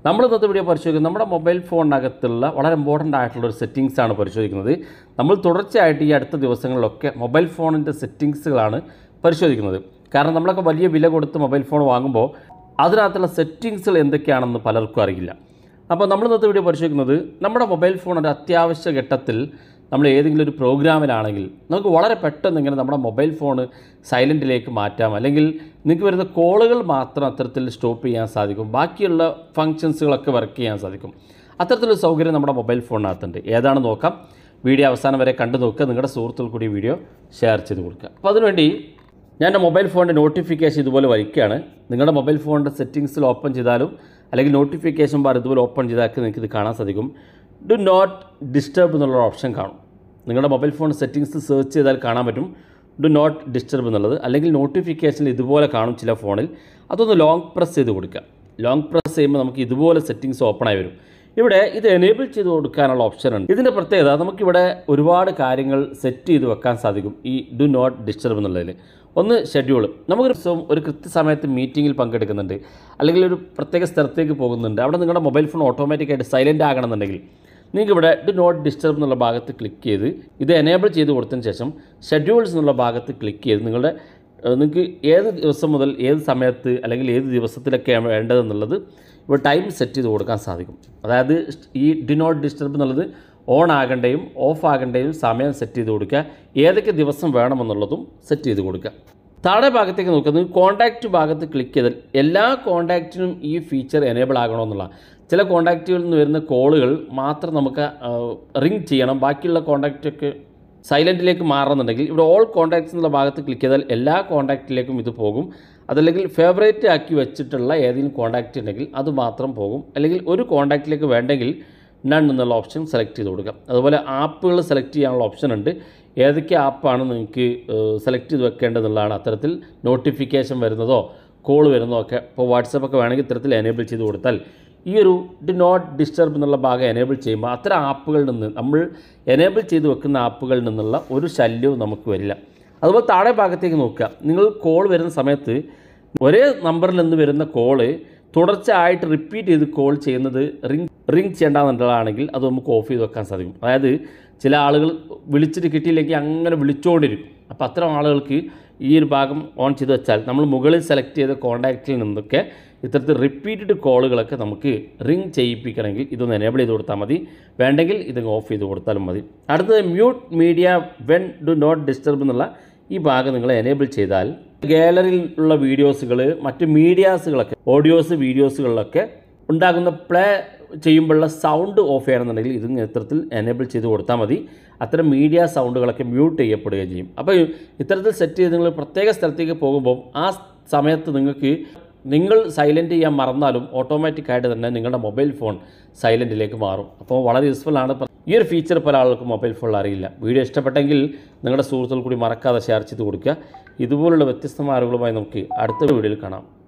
നമ്മൾ ഇന്നത്തെ വീഡിയോ പരിശോധിക്കുന്നത് നമ്മുടെ മൊബൈൽ ഫോണിനകത്തുള്ള വളരെ ഇമ്പോർട്ടൻ്റ് ആയിട്ടുള്ള ഒരു സെറ്റിങ്സ് ആണ് പരിശോധിക്കുന്നത് നമ്മൾ തുടർച്ചയായിട്ട് ഈ അടുത്ത ദിവസങ്ങളിലൊക്കെ മൊബൈൽ ഫോണിൻ്റെ സെറ്റിങ്സുകളാണ് പരിശോധിക്കുന്നത് കാരണം നമ്മളൊക്കെ വലിയ വില കൊടുത്ത് മൊബൈൽ ഫോൺ വാങ്ങുമ്പോൾ അതിനകത്തുള്ള സെറ്റിങ്സുകൾ എന്തൊക്കെയാണെന്ന് പലർക്കും അറിയില്ല അപ്പോൾ നമ്മൾ ഇന്നത്തെ വീഡിയോ പരിശോധിക്കുന്നത് നമ്മുടെ മൊബൈൽ ഫോൺ ഒരു അത്യാവശ്യ ഘട്ടത്തിൽ നമ്മൾ ഏതെങ്കിലും ഒരു പ്രോഗ്രാമിലാണെങ്കിൽ നമുക്ക് വളരെ പെട്ടെന്ന് ഇങ്ങനെ നമ്മുടെ മൊബൈൽ ഫോൺ സൈലൻറ്റിലേക്ക് മാറ്റാം അല്ലെങ്കിൽ നിങ്ങൾക്ക് വരുന്ന കോളുകൾ മാത്രം അത്തരത്തിൽ സ്റ്റോപ്പ് ചെയ്യാൻ സാധിക്കും ബാക്കിയുള്ള ഫങ്ഷൻസുകളൊക്കെ വർക്ക് ചെയ്യാൻ സാധിക്കും അത്തരത്തിലൊരു സൗകര്യം നമ്മുടെ മൊബൈൽ ഫോണിനകത്തുണ്ട് ഏതാണ് നോക്കാം വീഡിയോ അവസാനം വരെ കണ്ടു നോക്കുക നിങ്ങളുടെ സുഹൃത്തുക്കൾ കൂടി വീഡിയോ ഷെയർ ചെയ്ത് കൊടുക്കുക അപ്പോൾ അതിനുവേണ്ടി ഞാൻ എൻ്റെ മൊബൈൽ ഫോണിൻ്റെ നോട്ടിഫിക്കേഷൻ ഇതുപോലെ വയ്ക്കുകയാണ് നിങ്ങളുടെ മൊബൈൽ ഫോണിൻ്റെ സെറ്റിങ്സിൽ ഓപ്പൺ ചെയ്താലും അല്ലെങ്കിൽ നോട്ടിഫിക്കേഷൻ ബാർ ഇതുപോലെ ഓപ്പൺ ചെയ്താൽ നിങ്ങൾക്ക് ഇത് കാണാൻ സാധിക്കും ഡു നോട്ട് ഡിസ്റ്റർബ് എന്നുള്ള ഓപ്ഷൻ കാണും നിങ്ങളുടെ മൊബൈൽ ഫോൺ സെറ്റിങ്സ് സെർച്ച് ചെയ്താൽ കാണാൻ പറ്റും ഡു നോട്ട് ഡിസ്റ്റർബ് എന്നുള്ളത് അല്ലെങ്കിൽ നോട്ടിഫിക്കേഷനിൽ ഇതുപോലെ കാണും ചില ഫോണിൽ അതൊന്ന് ലോങ് പ്രസ് ചെയ്ത് കൊടുക്കുക ലോങ് പ്രസ് ചെയ്യുമ്പോൾ നമുക്ക് ഇതുപോലെ സെറ്റിങ്സ് ഓപ്പൺ ആയി വരും ഇവിടെ ഇത് എനേബിൾ ചെയ്ത് കൊടുക്കാനുള്ള ഓപ്ഷൻ ഉണ്ട് ഇതിൻ്റെ പ്രത്യേകത നമുക്കിവിടെ ഒരുപാട് കാര്യങ്ങൾ സെറ്റ് ചെയ്ത് വെക്കാൻ സാധിക്കും ഈ ഡു നോട്ട് ഡിസ്റ്റർബ് എന്നുള്ളതിൽ ഒന്ന് ഷെഡ്യൂൾ നമുക്കൊരു ദിവസം ഒരു കൃത്യസമയത്ത് മീറ്റിങ്ങിൽ പങ്കെടുക്കുന്നുണ്ട് അല്ലെങ്കിൽ ഒരു പ്രത്യേക സ്ഥലത്തേക്ക് പോകുന്നുണ്ട് അവിടെ നിങ്ങളുടെ മൊബൈൽ ഫോൺ ഓട്ടോമാറ്റിക്കായിട്ട് സൈലൻ്റ് ആകണമെന്നുണ്ടെങ്കിൽ നിങ്ങൾക്ക് ഇവിടെ ഡു നോട്ട് ഡിസ്റ്റർബ് എന്നുള്ള ഭാഗത്ത് ക്ലിക്ക് ചെയ്ത് ഇത് എനേബിൾ ചെയ്ത് കൊടുത്തതിന് ശേഷം ഷെഡ്യൂൾസ് എന്നുള്ള ഭാഗത്ത് ക്ലിക്ക് ചെയ്ത് നിങ്ങളുടെ ഏഹ്, നിങ്ങൾക്ക് ഏത് ദിവസം മുതൽ ഏത് സമയത്ത് അല്ലെങ്കിൽ ഏത് ദിവസത്തിലൊക്കെയാണ് വേണ്ടതെന്നുള്ളത് ഇവിടെ ടൈം സെറ്റ് ചെയ്ത് കൊടുക്കാൻ സാധിക്കും അതായത് ഈ ഡി നോട്ട് ഡിസ്റ്റർബ് എന്നുള്ളത് ഓൺ ആകേണ്ടയും ഓഫ് ആകേണ്ടയും സമയം സെറ്റ് ചെയ്ത് കൊടുക്കുക ഏതൊക്കെ ദിവസം വേണമെന്നുള്ളതും സെറ്റ് ചെയ്ത് കൊടുക്കുക താഴെ ഭാഗത്തേക്ക് നോക്കുന്നത് കോൺടാക്റ്റ് ഭാഗത്ത് ക്ലിക്ക് ചെയ്താൽ എല്ലാ കോൺടാക്റ്റിനും ഈ ഫീച്ചർ എനേബിൾ ആകണമെന്നുള്ള ചില കോൺടാക്റ്റുകളിൽ നിന്ന് വരുന്ന കോളുകൾ മാത്രം നമുക്ക് റിങ് ചെയ്യണം ബാക്കിയുള്ള കോൺടാക്റ്റൊക്കെ സൈലൻറ്റിലേക്ക് മാറുന്നുണ്ടെങ്കിൽ ഇവിടെ ഓൾ കോൺടാക്ട്സ് എന്നുള്ള ഭാഗത്ത് ക്ലിക്ക് ചെയ്താൽ എല്ലാ കോൺടാക്റ്റിലേക്കും ഇത് പോകും അതല്ലെങ്കിൽ ഫേവറേറ്റ് ആക്കി വെച്ചിട്ടുള്ള ഏതെങ്കിലും കോൺടാക്റ്റ് ഉണ്ടെങ്കിൽ അത് മാത്രം പോകും അല്ലെങ്കിൽ ഒരു കോൺടാക്റ്റിലേക്ക് വേണ്ടെങ്കിൽ നൺ എന്നുള്ള ഓപ്ഷൻ സെലക്ട് ചെയ്ത് കൊടുക്കാം അതുപോലെ ആപ്പുകൾ സെലക്ട് ചെയ്യാനുള്ള ഓപ്ഷൻ ഉണ്ട് ഏതൊക്കെ ആപ്പാണ് നിങ്ങൾക്ക് സെലക്ട് ചെയ്ത് വെക്കേണ്ടതെന്നുള്ളതാണ് അത്തരത്തിൽ നോട്ടിഫിക്കേഷൻ വരുന്നതോ കോൾ വരുന്നതോ ഒക്കെ ഇപ്പോൾ വാട്സപ്പ് ഒക്കെ വേണമെങ്കിൽ ഇത്തരത്തിൽ എനേബിൾ ചെയ്ത് കൊടുത്താൽ ഈ ഒരു ഡി നോട്ട് ഡിസ്റ്റർബ് എന്നുള്ള ഭാഗം എനേബിൾ ചെയ്യുമ്പോൾ അത്തരം ആപ്പുകളിൽ നിന്ന് നമ്മൾ എനേബിൾ ചെയ്ത് വെക്കുന്ന ആപ്പുകളിൽ നിന്നുള്ള ഒരു ശല്യവും നമുക്ക് വരില്ല അതുപോലെ താഴെ ഭാഗത്തേക്ക് നോക്കുക നിങ്ങൾ കോൾ വരുന്ന സമയത്ത് ഒരേ നമ്പറിൽ നിന്ന് വരുന്ന കോള് തുടർച്ചയായിട്ട് റിപ്പീറ്റ് ചെയ്ത് കോൾ ചെയ്യുന്നത് റിങ് റിങ് ചെയ്യേണ്ടതെന്നുള്ളതാണെങ്കിൽ അത് നമുക്ക് ഓഫ് ചെയ്ത് വെക്കാൻ സാധിക്കും അതായത് ചില ആളുകൾ വിളിച്ചിട്ട് കിട്ടിയില്ലെങ്കിൽ അങ്ങനെ വിളിച്ചുകൊണ്ടിരിക്കും അപ്പോൾ അത്തരം ആളുകൾക്ക് ഈ ഒരു ഭാഗം ഓൺ ചെയ്ത് വെച്ചാൽ നമ്മൾ മുകളിൽ സെലക്ട് ചെയ്ത കോൺടാക്റ്റിൽ നിന്നൊക്കെ ഇത്തരത്തിൽ റിപ്പീറ്റഡ് കോളുകളൊക്കെ നമുക്ക് റിങ് ചെയ്യിപ്പിക്കണമെങ്കിൽ ഇതൊന്ന് എനേബിൾ ചെയ്ത് കൊടുത്താൽ മതി വേണ്ടെങ്കിൽ ഇത് ഓഫ് ചെയ്ത് കൊടുത്താലും മതി അടുത്തത് mute media when do not disturb എന്നുള്ള ഈ ഭാഗം നിങ്ങൾ എനേബിൾ ചെയ്താൽ ഗാലറിയിൽ ഉള്ള വീഡിയോസുകൾ മറ്റ് മീഡിയാസുകളൊക്കെ ഓഡിയോസ് വീഡിയോസുകളിലൊക്കെ ഉണ്ടാകുന്ന പ്ലേ ചെയ്യുമ്പോഴുള്ള സൗണ്ട് ഓഫ് ചെയ്യണമെന്നുണ്ടെങ്കിൽ ഇത് ഇത്തരത്തിൽ എനേബിൾ ചെയ്ത് കൊടുത്താൽ മതി അത്തരം മീഡിയ സൗണ്ടുകളൊക്കെ മ്യൂട്ട് ചെയ്യപ്പെടുകയും ചെയ്യും അപ്പോൾ ഇത്തരത്തിൽ സെറ്റ് ചെയ്ത് നിങ്ങൾ പ്രത്യേക സ്ഥലത്തേക്ക് പോകുമ്പോൾ ആ സമയത്ത് നിങ്ങൾക്ക് നിങ്ങൾ സൈലൻറ്റ് ചെയ്യാൻ മറന്നാലും ഓട്ടോമാറ്റിക്കായിട്ട് തന്നെ നിങ്ങളുടെ മൊബൈൽ ഫോൺ സൈലൻറ്റിലേക്ക് മാറും അപ്പോൾ വളരെ യൂസ്ഫുൾ ആണ് ഈ ഒരു ഫീച്ചർ പല ആളുകൾക്കും മൊബൈൽ ഫോണിൽ അറിയില്ല വീഡിയോ ഇഷ്ടപ്പെട്ടെങ്കിൽ നിങ്ങളുടെ സുഹൃത്തുക്കൾ കൂടി മറക്കാതെ ഷെയർ ചെയ്ത് കൊടുക്കുക ഇതുപോലുള്ള വ്യത്യസ്തമായ അറിവുകളുമായി നമുക്ക് അടുത്ത വീഡിയോയിൽ കാണാം